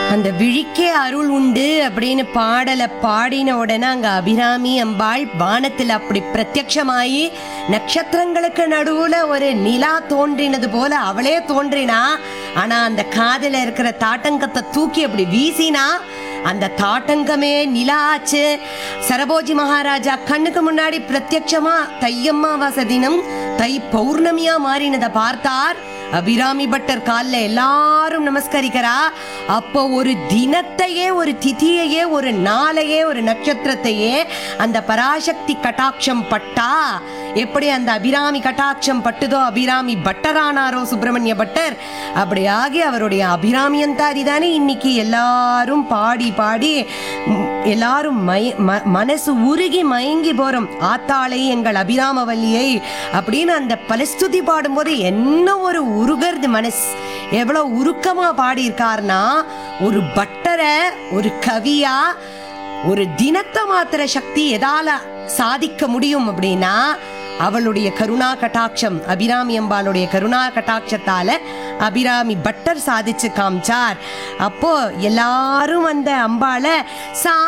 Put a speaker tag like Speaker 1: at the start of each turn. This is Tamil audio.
Speaker 1: அந்த விழிக்கே அருள் உண்டு அப்படின்னு பாடலை பாடின உடனே அங்க அபிராமி அம்பாள் வானத்தில் அப்படி பிரத்யக்ஷமாயி நட்சத்திரங்களுக்கு நடுவுல ஒரு நிலா தோன்றினது போல அவளே தோன்றினா ஆனா அந்த காதுல இருக்கிற தாட்டங்கத்தை தூக்கி அப்படி வீசினா அந்த தாட்டங்கமே நிலா ஆச்சு சரபோஜி மகாராஜா கண்ணுக்கு முன்னாடி பிரத்யக்ஷமா தையம்மாவாச தினம் தை பௌர்ணமியா மாறினதை பார்த்தார் அபிராமி பட்டர் கால்ல எல்லாரும் நமஸ்கரிக்கிறா அப்போ ஒரு தினத்தையே ஒரு திதியையே ஒரு நாளையே ஒரு நட்சத்திரத்தையே அந்த பராசக்தி கட்டாட்சம் பட்டா எப்படி அந்த அபிராமி கட்டாட்சம் பட்டுதோ அபிராமி பட்டரானாரோ சுப்பிரமணிய பட்டர் அப்படி ஆகி அவருடைய அபிராமியந்தாரி தானே இன்னைக்கு எல்லாரும் பாடி பாடி ம், எல்லாரும் மய ம- மனசு உருகி மயங்கி போறோம் ஆத்தாளை எங்கள் அபிராமவல்லியை அப்படின்னு அந்த பலஸ்துதி பாடும்போது என்ன ஒரு உருகிறது மனசு எவ்வளவு உருக்கமா பாடியிருக்காருன்னா ஒரு பட்டரை ஒரு கவியா ஒரு தினத்தை மாத்திர சக்தி எதால சாதிக்க முடியும் அப்படின்னா அவளுடைய கருணா கட்டாட்சம் அபிராமி அம்பாளுடைய கருணா கட்டாட்சத்தால அபிராமி பட்டர் சாதிச்சு காமிச்சார் அப்போ எல்லாரும் அந்த அம்பாளை சா